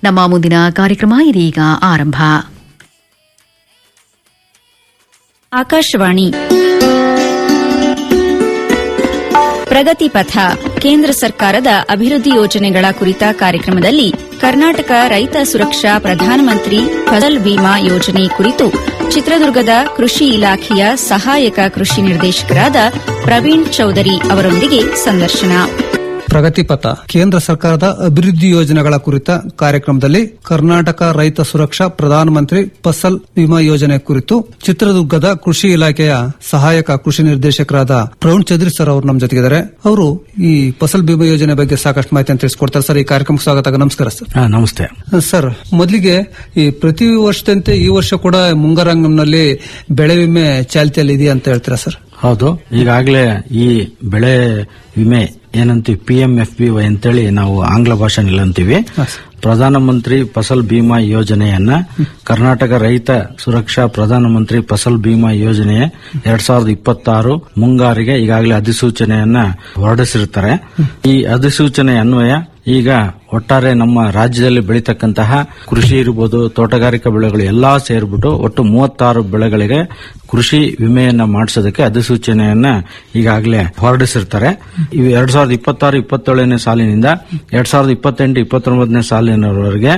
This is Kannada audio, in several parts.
ನಮ್ಮ ಮುಂದಿನ ಕಾರ್ಯಕ್ರಮ ಇದೀಗ ಆರಂಭ ಆಕಾಶವಾಣಿ ಪ್ರಗತಿ ಪಥ ಕೇಂದ್ರ ಸರ್ಕಾರದ ಅಭಿವೃದ್ಧಿ ಯೋಜನೆಗಳ ಕುರಿತ ಕಾರ್ಯಕ್ರಮದಲ್ಲಿ ಕರ್ನಾಟಕ ರೈತ ಸುರಕ್ಷಾ ಪ್ರಧಾನಮಂತ್ರಿ ಫಸಲ್ ಬಿಮಾ ಯೋಜನೆ ಕುರಿತು ಚಿತ್ರದುರ್ಗದ ಕೃಷಿ ಇಲಾಖೆಯ ಸಹಾಯಕ ಕೃಷಿ ನಿರ್ದೇಶಕರಾದ ಪ್ರವೀಣ್ ಚೌಧರಿ ಅವರೊಂದಿಗೆ ಸಂದರ್ಶನ ಪ್ರಗತಿಪಥ ಕೇಂದ್ರ ಸರ್ಕಾರದ ಅಭಿವೃದ್ಧಿ ಯೋಜನೆಗಳ ಕುರಿತ ಕಾರ್ಯಕ್ರಮದಲ್ಲಿ ಕರ್ನಾಟಕ ರೈತ ಸುರಕ್ಷಾ ಪ್ರಧಾನಮಂತ್ರಿ ಫಸಲ್ ವಿಮಾ ಯೋಜನೆ ಕುರಿತು ಚಿತ್ರದುರ್ಗದ ಕೃಷಿ ಇಲಾಖೆಯ ಸಹಾಯಕ ಕೃಷಿ ನಿರ್ದೇಶಕರಾದ ಪ್ರವೀಣ್ ಚೌಧರಿ ಸರ್ ಅವರು ನಮ್ಮ ಜೊತೆಗಿದ್ದಾರೆ ಅವರು ಈ ಫಸಲ್ ಬಿಮಾ ಯೋಜನೆ ಬಗ್ಗೆ ಸಾಕಷ್ಟು ಮಾಹಿತಿಯನ್ನು ತಿಳಿಸ್ಕೊಡ್ತಾರೆ ಸರ್ ಈ ಕಾರ್ಯಕ್ರಮಕ್ಕೆ ಸ್ವಾಗತ ನಮಸ್ಕಾರ ಸರ್ ಹಾ, ನಮಸ್ತೆ ಸರ್ ಮೊದಲಿಗೆ ಈ ಪ್ರತಿ ವರ್ಷದಂತೆ ಈ ವರ್ಷ ಕೂಡ ಮುಂಗಾರಂಗಂನಲ್ಲಿ ಬೆಳೆ ವಿಮೆ ಚಾಲ್ತಿಯಲ್ಲಿ ಇದೆಯಾ ಅಂತ ಹೇಳ್ತೀರಾ ಸರ್ ಹೌದು ಈಗಾಗಲೇ ಈ ಬೆಳೆ ವಿಮೆ ಏನಂತೀವಿ P M F B Y ಅಂತೇಳಿ ನಾವು ಆಂಗ್ಲ ಭಾಷೆನಲ್ಲಿ ಅಂತೀವಿ ಪ್ರಧಾನಮಂತ್ರಿ ಫಸಲ್ ಬಿಮಾ ಯೋಜನೆಯನ್ನ ಕರ್ನಾಟಕ ರೈತ ಸುರಕ್ಷಾ ಪ್ರಧಾನಮಂತ್ರಿ ಫಸಲ್ ಬಿಮಾ ಯೋಜನೆ ಎರಡ್ ಸಾವಿರದ ಇಪ್ಪತ್ತಾರು ಮುಂಗಾರಿಗೆ ಈಗಾಗಲೇ ಅಧಿಸೂಚನೆಯನ್ನ ಹೊರಡಿಸಿರ್ತಾರೆ ಈ ಅಧಿಸೂಚನೆ ಅನ್ವಯ ಈಗ ಒಟ್ಟಾರೆ ನಮ್ಮ ರಾಜ್ಯದಲ್ಲಿ ಬೆಳೀತಕ್ಕಂತಹ ಕೃಷಿ ಇರ್ಬೋದು ತೋಟಗಾರಿಕಾ ಬೆಳೆಗಳು ಎಲ್ಲಾ ಸೇರ್ಬಿಟ್ಟು ಒಟ್ಟು ಮೂವತ್ತಾರು ಬೆಳೆಗಳಿಗೆ ಕೃಷಿ ವಿಮೆಯನ್ನ ಮಾಡಿಸೋದಕ್ಕೆ ಅಧಿಸೂಚನೆಯನ್ನ ಈಗಾಗಲೇ ಹೊರಡಿಸಿರ್ತಾರೆ ಇವು ಎರಡ್ ಸಾವಿರದ ಇಪ್ಪತ್ತಾರು ಇಪ್ಪತ್ತೇಳನೇ ಸಾಲಿನಿಂದ ಎರಡ್ ಸಾವಿರದ ಇಪ್ಪತ್ತೆಂಟು ಇಪ್ಪತ್ತೊಂಬತ್ತನೇ ಸಾಲಿನವರೆಗೆ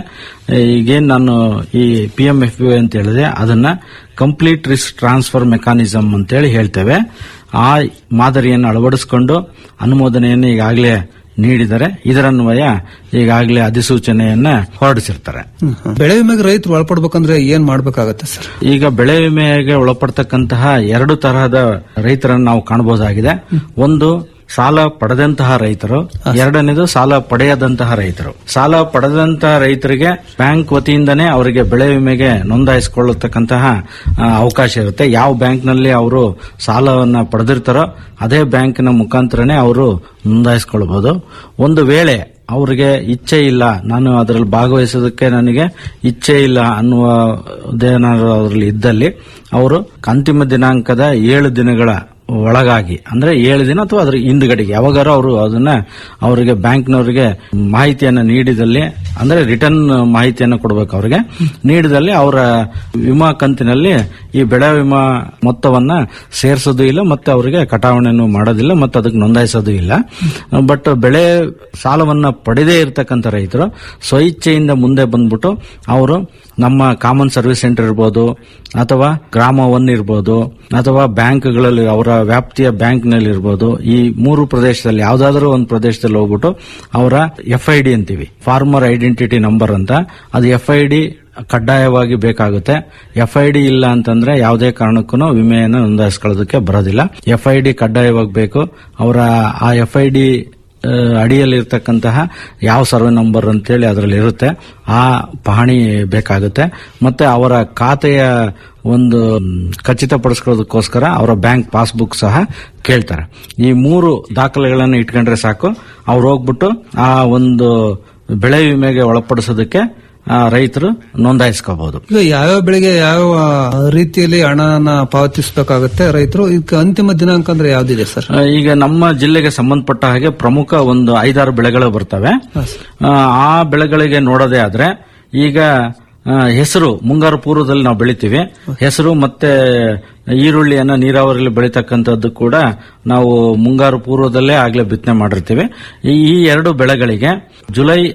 ಈಗೇನ್ ನಾನು ಈ ಪಿ ಎಂ ಎಫ್ ಯು ಅಂತ ಹೇಳಿದೆ ಅದನ್ನ ಕಂಪ್ಲೀಟ್ ರಿಸ್ಕ್ ಟ್ರಾನ್ಸ್ಫರ್ ಮೆಕಾನಿಸಮ್ ಅಂತೇಳಿ ಹೇಳ್ತೇವೆ ಆ ಮಾದರಿಯನ್ನು ಅಳವಡಿಸಿಕೊಂಡು ಅನುಮೋದನೆಯನ್ನು ಈಗಾಗಲೇ ನೀಡಿದರೆ ಇದರನ್ವಯ ಈಗಾಗಲೇ ಅಧಿಸೂಚನೆಯನ್ನ ಹೊರಡಿಸಿರ್ತಾರೆ ಬೆಳೆ ವಿಮೆಗೆ ರೈತರು ಒಳಪಡ್ಬೇಕಂದ್ರೆ ಏನ್ ಮಾಡ್ಬೇಕಾಗತ್ತೆ ಸರ್ ಈಗ ಬೆಳೆ ವಿಮೆಗೆ ಒಳಪಡ್ತಕ್ಕಂತಹ ಎರಡು ತರಹದ ರೈತರನ್ನು ನಾವು ಕಾಣಬಹುದಾಗಿದೆ ಒಂದು ಸಾಲ ಪಡೆದಂತಹ ರೈತರು ಎರಡನೇದು ಸಾಲ ಪಡೆಯದಂತಹ ರೈತರು ಸಾಲ ಪಡೆದಂತಹ ರೈತರಿಗೆ ಬ್ಯಾಂಕ್ ವತಿಯಿಂದನೇ ಅವರಿಗೆ ಬೆಳೆ ವಿಮೆಗೆ ನೋಂದಾಯಿಸಿಕೊಳ್ಳತಕ್ಕಂತಹ ಆ, ಅವಕಾಶ ಇರುತ್ತೆ ಯಾವ ಬ್ಯಾಂಕ್ನಲ್ಲಿ ಅವರು ಸಾಲವನ್ನ ಪಡೆದಿರ್ತಾರೋ ಅದೇ ಬ್ಯಾಂಕಿನ ಮುಖಾಂತರನೇ ಅವರು ನೋಂದಾಯಿಸಿಕೊಳ್ಬಹುದು ಒಂದು ವೇಳೆ ಅವರಿಗೆ ಇಚ್ಛೆ ಇಲ್ಲ ನಾನು ಅದರಲ್ಲಿ ಭಾಗವಹಿಸೋದಕ್ಕೆ ನನಗೆ ಇಚ್ಛೆ ಇಲ್ಲ ಅನ್ನುವುದೇನಾದ್ರು ಅದರಲ್ಲಿ ಇದ್ದಲ್ಲಿ ಅವರು ಅಂತಿಮ ದಿನಾಂಕದ ಏಳು ದಿನಗಳ ಒಳಗಾಗಿ ಅಂದ್ರೆ ಏಳು ದಿನ ಅಥವಾ ಅದ್ರ ಹಿಂದ್ಗಡೆಗೆ ಯಾವಾಗಾರು ಅವರು ಅದನ್ನ ಅವರಿಗೆ ಬ್ಯಾಂಕ್ನವರಿಗೆ ಮಾಹಿತಿಯನ್ನು ನೀಡಿದಲ್ಲಿ ಅಂದ್ರೆ ರಿಟರ್ನ್ ಮಾಹಿತಿಯನ್ನು ಕೊಡಬೇಕು ಅವರಿಗೆ ನೀಡಿದಲ್ಲಿ ಅವರ ವಿಮಾ ಕಂತಿನಲ್ಲಿ ಈ ಬೆಳೆ ವಿಮಾ ಮೊತ್ತವನ್ನ ಸೇರಿಸೋದು ಇಲ್ಲ ಮತ್ತೆ ಅವರಿಗೆ ಕಟಾವಣೆಯನ್ನು ಮಾಡೋದಿಲ್ಲ ಮತ್ತೆ ಅದಕ್ಕೆ ನೋಂದಾಯಿಸೋದು ಇಲ್ಲ ಬಟ್ ಬೆಳೆ ಸಾಲವನ್ನ ಪಡೆದೇ ಇರತಕ್ಕಂಥ ರೈತರು ಸ್ವಇಚ್ಛೆಯಿಂದ ಮುಂದೆ ಬಂದ್ಬಿಟ್ಟು ಅವರು ನಮ್ಮ ಕಾಮನ್ ಸರ್ವಿಸ್ ಸೆಂಟರ್ ಇರ್ಬೋದು ಅಥವಾ ಗ್ರಾಮ ಒನ್ ಇರ್ಬೋದು ಅಥವಾ ಬ್ಯಾಂಕ್ಗಳಲ್ಲಿ ಅವರ ವ್ಯಾಪ್ತಿಯ ಬ್ಯಾಂಕ್ನಲ್ಲಿ ಇರ್ಬೋದು ಈ ಮೂರು ಪ್ರದೇಶದಲ್ಲಿ ಯಾವ್ದಾದರೂ ಒಂದು ಪ್ರದೇಶದಲ್ಲಿ ಹೋಗ್ಬಿಟ್ಟು ಅವರ ಎಫ್ ಐ ಡಿ ಅಂತೀವಿ ಫಾರ್ಮರ್ ಐಡೆಂಟಿಟಿ ನಂಬರ್ ಅಂತ ಅದು ಎಫ್ ಐ ಡಿ ಕಡ್ಡಾಯವಾಗಿ ಬೇಕಾಗುತ್ತೆ ಎಫ್ ಐ ಡಿ ಇಲ್ಲ ಅಂತಂದ್ರೆ ಯಾವುದೇ ಕಾರಣಕ್ಕೂ ವಿಮೆಯನ್ನು ನೋಂದಾಯಿಸ್ಕೊಳ್ಳೋದಕ್ಕೆ ಬರೋದಿಲ್ಲ ಎಫ್ ಐ ಡಿ ಕಡ್ಡಾಯವಾಗಿ ಬೇಕು ಅವರ ಆ ಎಫ್ ಐ ಡಿ ಅಡಿಯಲ್ಲಿರ್ತಕ್ಕಂತಹ ಯಾವ ಸರ್ವೆ ನಂಬರ್ ಅಂತೇಳಿ ಅದರಲ್ಲಿ ಇರುತ್ತೆ ಆ ಪಹಣಿ ಬೇಕಾಗುತ್ತೆ ಮತ್ತೆ ಅವರ ಖಾತೆಯ ಒಂದು ಖಚಿತಪಡಿಸ್ಕೊಳ್ಳೋದಕ್ಕೋಸ್ಕರ ಅವರ ಬ್ಯಾಂಕ್ ಪಾಸ್ಬುಕ್ ಸಹ ಕೇಳ್ತಾರೆ ಈ ಮೂರು ದಾಖಲೆಗಳನ್ನು ಇಟ್ಕೊಂಡ್ರೆ ಸಾಕು ಅವ್ರು ಹೋಗ್ಬಿಟ್ಟು ಆ ಒಂದು ಬೆಳೆ ವಿಮೆಗೆ ಒಳಪಡಿಸೋದಕ್ಕೆ ಆ, ರೈತರು ನೋಂದಾಯಿಸ್ಕೋಬಹುದು ಈಗ ಯಾವ್ಯಾವ ಬೆಳೆಗೆ ಯಾವ ರೀತಿಯಲ್ಲಿ ಹಣನ ಪಾವತಿಸಬೇಕಾಗುತ್ತೆ ರೈತರು ಇದಕ್ಕೆ ಅಂತಿಮ ದಿನಾಂಕ ಅಂದ್ರೆ ಯಾವ್ದಿದೆ ಸರ್ ಆ, ಈಗ ನಮ್ಮ ಜಿಲ್ಲೆಗೆ ಸಂಬಂಧಪಟ್ಟ ಹಾಗೆ ಪ್ರಮುಖ ಒಂದು ಐದಾರು ಬೆಳೆಗಳು ಬರ್ತವೆ ಆ, ಆ ಬೆಳೆಗಳಿಗೆ ನೋಡೋದೇ ಆದ್ರೆ ಈಗ ಆ, ಹೆಸರು ಮುಂಗಾರು ಪೂರ್ವದಲ್ಲಿ ನಾವು ಬೆಳಿತೀವಿ ಹೆಸರು ಮತ್ತೆ ಈರುಳ್ಳಿಯನ್ನ ನೀರಾವರಿಯಲ್ಲಿ ಬೆಳೀತಕ್ಕಂಥದ್ದು ಕೂಡ ನಾವು ಮುಂಗಾರು ಪೂರ್ವದಲ್ಲೇ ಆಗ್ಲೇ ಬಿತ್ತನೆ ಮಾಡಿರ್ತೀವಿ ಈ ಈ ಎರಡು ಬೆಳೆಗಳಿಗೆ ಜುಲೈ